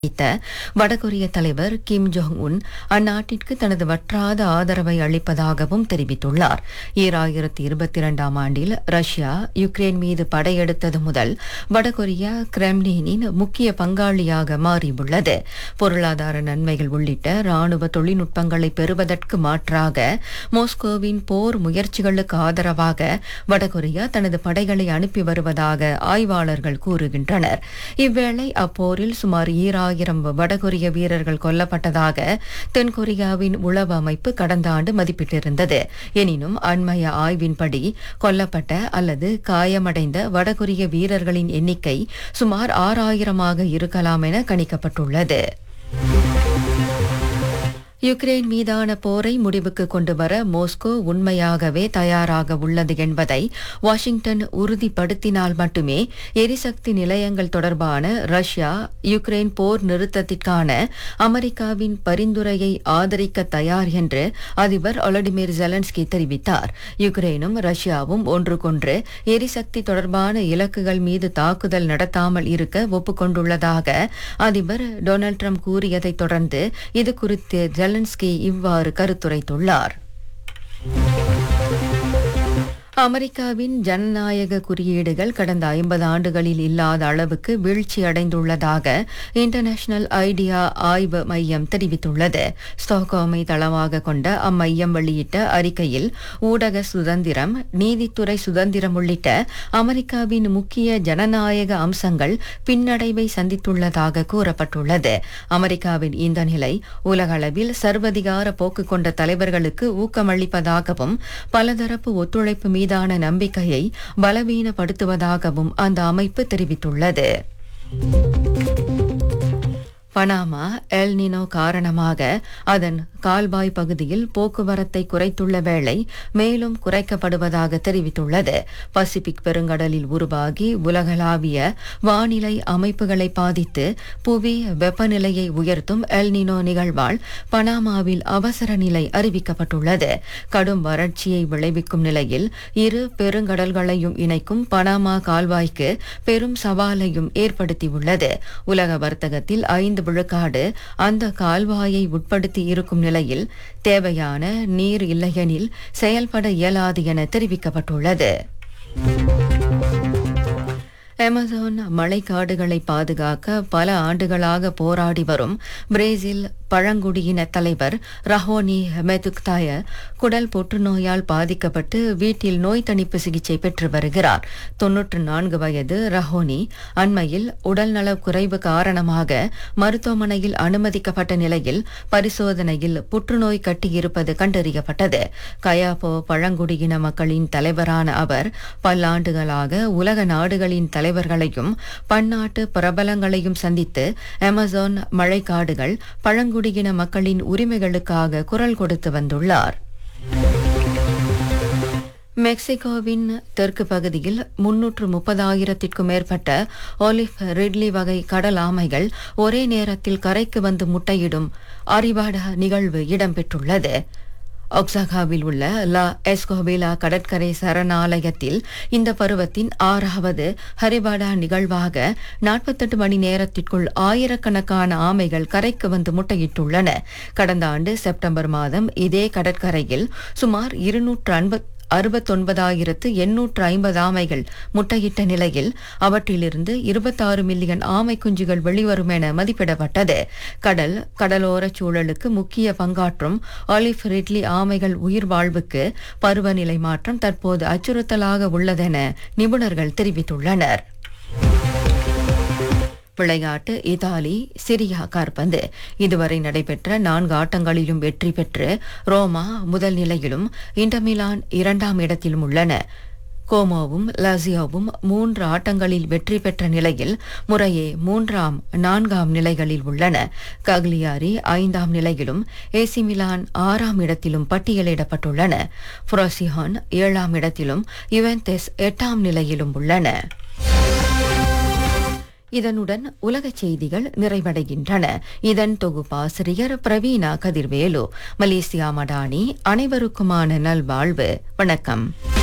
வகித்த வடகொரிய தலைவர் கிம் ஜோங் உன் அந்நாட்டிற்கு தனது வற்றாத ஆதரவை அளிப்பதாகவும் தெரிவித்துள்ளார் ஈராயிரத்தி இருபத்தி இரண்டாம் ஆண்டில் ரஷ்யா யுக்ரைன் மீது படையெடுத்தது முதல் வடகொரியா கிரெம்லினின் முக்கிய பங்காளியாக மாறியுள்ளது பொருளாதார நன்மைகள் உள்ளிட்ட ராணுவ தொழில்நுட்பங்களை பெறுவதற்கு மாற்றாக மாஸ்கோவின் போர் முயற்சிகளுக்கு ஆதரவாக வடகொரியா தனது படைகளை அனுப்பி வருவதாக ஆய்வாளர்கள் கூறுகின்றனர் இவ்வேளை அப்போரில் சுமார் ஈராயிரம் வடகொரிய வீரர்கள் கொல்லப்பட்டதாக தென்கொரியாவின் உளவு அமைப்பு கடந்த ஆண்டு மதிப்பிட்டிருந்தது எனினும் அண்மைய ஆய்வின்படி கொல்லப்பட்ட அல்லது காயமடைந்த வடகொரிய வீரர்களின் எண்ணிக்கை சுமார் ஆறாயிரமாக இருக்கலாம் என கணிக்கப்பட்டுள்ளது யுக்ரைன் மீதான போரை முடிவுக்கு கொண்டு வர மோஸ்கோ உண்மையாகவே தயாராக உள்ளது என்பதை வாஷிங்டன் உறுதிப்படுத்தினால் மட்டுமே எரிசக்தி நிலையங்கள் தொடர்பான ரஷ்யா யுக்ரைன் போர் நிறுத்தத்திற்கான அமெரிக்காவின் பரிந்துரையை ஆதரிக்க தயார் என்று அதிபர் ஒலடிமிர் ஜெலன்ஸ்கி தெரிவித்தார் யுக்ரைனும் ரஷ்யாவும் ஒன்றுக்கொன்று எரிசக்தி தொடர்பான இலக்குகள் மீது தாக்குதல் நடத்தாமல் இருக்க ஒப்புக்கொண்டுள்ளதாக அதிபர் டொனால்ட் ட்ரம்ப் கூறியதைத் தொடர்ந்து இது குறித்து ஜெலன்ஸ்கி இவ்வாறு கருத்துரைத்துள்ளார் அமெரிக்காவின் ஜனநாயக குறியீடுகள் கடந்த ஐம்பது ஆண்டுகளில் இல்லாத அளவுக்கு வீழ்ச்சி அடைந்துள்ளதாக இன்டர்நேஷனல் ஐடியா ஆய்வு மையம் தெரிவித்துள்ளது ஸ்டாக்ஹோமை தளமாக கொண்ட அம்மையம் வெளியிட்ட அறிக்கையில் ஊடக சுதந்திரம் நீதித்துறை சுதந்திரம் உள்ளிட்ட அமெரிக்காவின் முக்கிய ஜனநாயக அம்சங்கள் பின்னடைவை சந்தித்துள்ளதாக கூறப்பட்டுள்ளது அமெரிக்காவின் இந்த நிலை உலகளவில் சர்வதிகார போக்கு கொண்ட தலைவர்களுக்கு ஊக்கமளிப்பதாகவும் பலதரப்பு ஒத்துழைப்பு மீதான நம்பிக்கையை பலவீனப்படுத்துவதாகவும் அந்த அமைப்பு தெரிவித்துள்ளது பனாமா எல் நினோ காரணமாக அதன் கால்வாய் பகுதியில் போக்குவரத்தை குறைத்துள்ள வேளை மேலும் குறைக்கப்படுவதாக தெரிவித்துள்ளது பசிபிக் பெருங்கடலில் உருவாகி உலகளாவிய வானிலை அமைப்புகளை பாதித்து புவி வெப்பநிலையை உயர்த்தும் எல் நினோ நிகழ்வால் பனாமாவில் அவசர நிலை அறிவிக்கப்பட்டுள்ளது கடும் வறட்சியை விளைவிக்கும் நிலையில் இரு பெருங்கடல்களையும் இணைக்கும் பனாமா கால்வாய்க்கு பெரும் சவாலையும் ஏற்படுத்தியுள்ளது உலக வர்த்தகத்தில் ஐந்து விழுக்காடு அந்த கால்வாயை உட்படுத்தி இருக்கும் நிலையில் தேவையான நீர் இல்லையெனில் செயல்பட இயலாது என தெரிவிக்கப்பட்டுள்ளது அமேசான் மழைக்காடுகளை பாதுகாக்க பல ஆண்டுகளாக போராடி வரும் பிரேசில் பழங்குடியின தலைவர் ரஹோனி மெதுக்தாய குடல் புற்றுநோயால் பாதிக்கப்பட்டு வீட்டில் நோய் தணிப்பு சிகிச்சை பெற்று வருகிறார் தொன்னூற்று நான்கு வயது ரஹோனி அண்மையில் உடல்நல குறைவு காரணமாக மருத்துவமனையில் அனுமதிக்கப்பட்ட நிலையில் பரிசோதனையில் புற்றுநோய் கட்டியிருப்பது கண்டறியப்பட்டது கயாபோ பழங்குடியின மக்களின் தலைவரான அவர் பல்லாண்டுகளாக உலக நாடுகளின் தலைவர்களையும் பன்னாட்டு பிரபலங்களையும் சந்தித்து அமேசான் மழைக்காடுகள் பழங்குடியின மக்களின் உரிமைகளுக்காக குரல் கொடுத்து வந்துள்ளார் மெக்சிகோவின் தெற்கு பகுதியில் முன்னூற்று முப்பதாயிரத்திற்கும் மேற்பட்ட ஒலிவ் ரிட்லி வகை கடல் ஆமைகள் ஒரே நேரத்தில் கரைக்கு வந்து முட்டையிடும் அரிவாட நிகழ்வு இடம்பெற்றுள்ளது ஒக்ஸாகாவில் உள்ள லா எஸ்கோபிலா கடற்கரை சரணாலயத்தில் இந்த பருவத்தின் ஆறாவது ஹரிபாடா நிகழ்வாக நாற்பத்தெட்டு மணி நேரத்திற்குள் ஆயிரக்கணக்கான ஆமைகள் கரைக்கு வந்து முட்டையிட்டுள்ளன கடந்த ஆண்டு செப்டம்பர் மாதம் இதே கடற்கரையில் சுமார் இருநூற்று அன்பத் அறுபத்தொன்பதாயிரத்து எண்ணூற்று ஐம்பது ஆமைகள் முட்டையிட்ட நிலையில் அவற்றிலிருந்து இருபத்தாறு மில்லியன் ஆமை குஞ்சுகள் வெளிவரும் என மதிப்பிடப்பட்டது கடல் கடலோர சூழலுக்கு முக்கிய பங்காற்றும் ஆலிஃப் ரிட்லி ஆமைகள் உயிர் வாழ்வுக்கு பருவநிலை மாற்றம் தற்போது அச்சுறுத்தலாக உள்ளதென நிபுணர்கள் தெரிவித்துள்ளனர் விளையாட்டு இத்தாலி சிரியா காற்பந்து இதுவரை நடைபெற்ற நான்கு ஆட்டங்களிலும் வெற்றி பெற்று ரோமா முதல் நிலையிலும் இன்டர்மிலான் இரண்டாம் இடத்திலும் உள்ளன கோமோவும் லாசியோவும் மூன்று ஆட்டங்களில் வெற்றி பெற்ற நிலையில் முறையே மூன்றாம் நான்காம் நிலைகளில் உள்ளன கக்லியாரி ஐந்தாம் நிலையிலும் ஏசி மிலான் ஆறாம் இடத்திலும் பட்டியலிடப்பட்டுள்ளன புரோசிஹான் ஏழாம் இடத்திலும் யுவென்தெஸ் எட்டாம் நிலையிலும் உள்ளன இதனுடன் உலகச் செய்திகள் நிறைவடைகின்றன இதன் தொகுப்பாசிரியர் பிரவீணா கதிர்வேலு மலேசியா மடானி அனைவருக்குமான நல்வாழ்வு வணக்கம்